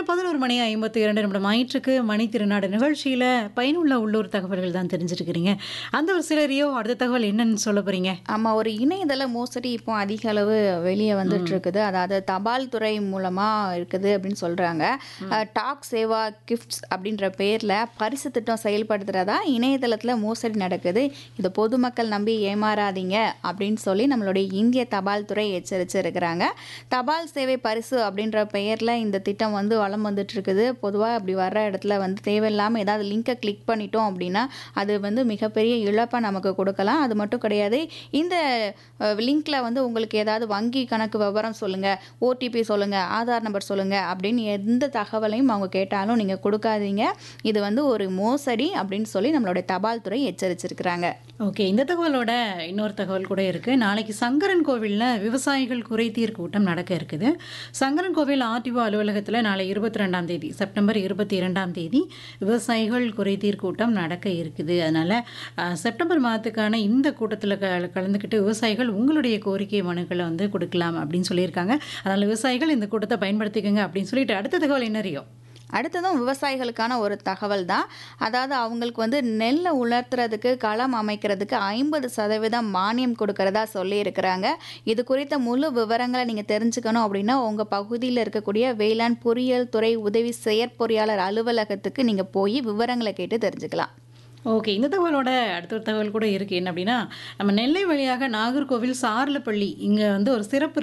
நேரம் பதினோரு மணி ஐம்பத்தி இரண்டு நிமிடம் ஆயிற்றுக்கு மணி திருநாடு நிகழ்ச்சியில் பயனுள்ள உள்ளூர் தகவல்கள் தான் தெரிஞ்சுட்டு அந்த ஒரு சிலரையோ அடுத்த தகவல் என்னன்னு சொல்ல போறீங்க ஆமாம் ஒரு இணையதள மோசடி இப்போ அதிக அளவு வெளியே வந்துட்டு இருக்குது அதாவது தபால் துறை மூலமாக இருக்குது அப்படின்னு சொல்கிறாங்க டாக் சேவா கிஃப்ட்ஸ் அப்படின்ற பேரில் பரிசு திட்டம் செயல்படுத்துகிறதா இணையதளத்தில் மோசடி நடக்குது இது பொதுமக்கள் நம்பி ஏமாறாதீங்க அப்படின்னு சொல்லி நம்மளுடைய இந்திய தபால் துறை எச்சரிச்சிருக்கிறாங்க தபால் சேவை பரிசு அப்படின்ற பெயரில் இந்த திட்டம் வந்து வளம் வந்துட்டு இருக்குது பொதுவாக அப்படி வர்ற இடத்துல வந்து தேவையில்லாமல் ஏதாவது லிங்கை கிளிக் பண்ணிட்டோம் அப்படின்னா அது வந்து மிகப்பெரிய இழப்பை நமக்கு கொடுக்கலாம் அது மட்டும் கிடையாது இந்த லிங்க்ல வந்து உங்களுக்கு ஏதாவது வங்கி கணக்கு விவரம் சொல்லுங்கள் ஓடிபி சொல்லுங்கள் ஆதார் நம்பர் சொல்லுங்கள் அப்படின்னு எந்த தகவலையும் அவங்க கேட்டாலும் நீங்கள் கொடுக்காதீங்க இது வந்து ஒரு மோசடி அப்படின்னு சொல்லி நம்மளுடைய தபால் துறை எச்சரிச்சிருக்கிறாங்க ஓகே இந்த தகவலோட இன்னொரு தகவல் கூட இருக்கு நாளைக்கு சங்கரன் கோவிலில் விவசாயிகள் குறைதீர் கூட்டம் நடக்க இருக்குது சங்கரன் கோவில் ஆர்டிஓ அலுவலகத்தில் நாளை இருபத்தி ரெண்டாம் தேதி செப்டம்பர் இருபத்தி இரண்டாம் தேதி விவசாயிகள் குறைதீர் கூட்டம் நடக்க இருக்குது அதனால அஹ், செப்டம்பர் மாதத்துக்கான இந்த கூட்டத்தில் க கலந்துக்கிட்டு விவசாயிகள் உங்களுடைய கோரிக்கை மனுக்களை வந்து கொடுக்கலாம் அப்படின்னு சொல்லியிருக்காங்க அதனால் விவசாயிகள் இந்த கூட்டத்தை பயன்படுத்திக்கோங்க அப்படின்னு சொல்லிட்டு அடுத்த தகவல் என்ன அறியும் அடுத்ததும் விவசாயிகளுக்கான ஒரு தகவல் தான் அதாவது அவங்களுக்கு வந்து நெல்லை உலர்த்துறதுக்கு களம் அமைக்கிறதுக்கு ஐம்பது சதவீதம் மானியம் கொடுக்கறதா சொல்லியிருக்கிறாங்க இது குறித்த முழு விவரங்களை நீங்கள் தெரிஞ்சுக்கணும் அப்படின்னா உங்கள் பகுதியில் இருக்கக்கூடிய வேளாண் பொறியியல் துறை உதவி செயற்பொறியாளர் அலுவலகத்துக்கு நீங்கள் போய் விவரங்களை கேட்டு தெரிஞ்சுக்கலாம் ஓகே இந்த தகவலோட அடுத்த ஒரு தகவல் கூட இருக்குது என்ன அப்படின்னா நம்ம நெல்லை வழியாக நாகர்கோவில் சார்லப்பள்ளி இங்கே வந்து ஒரு சிறப்பு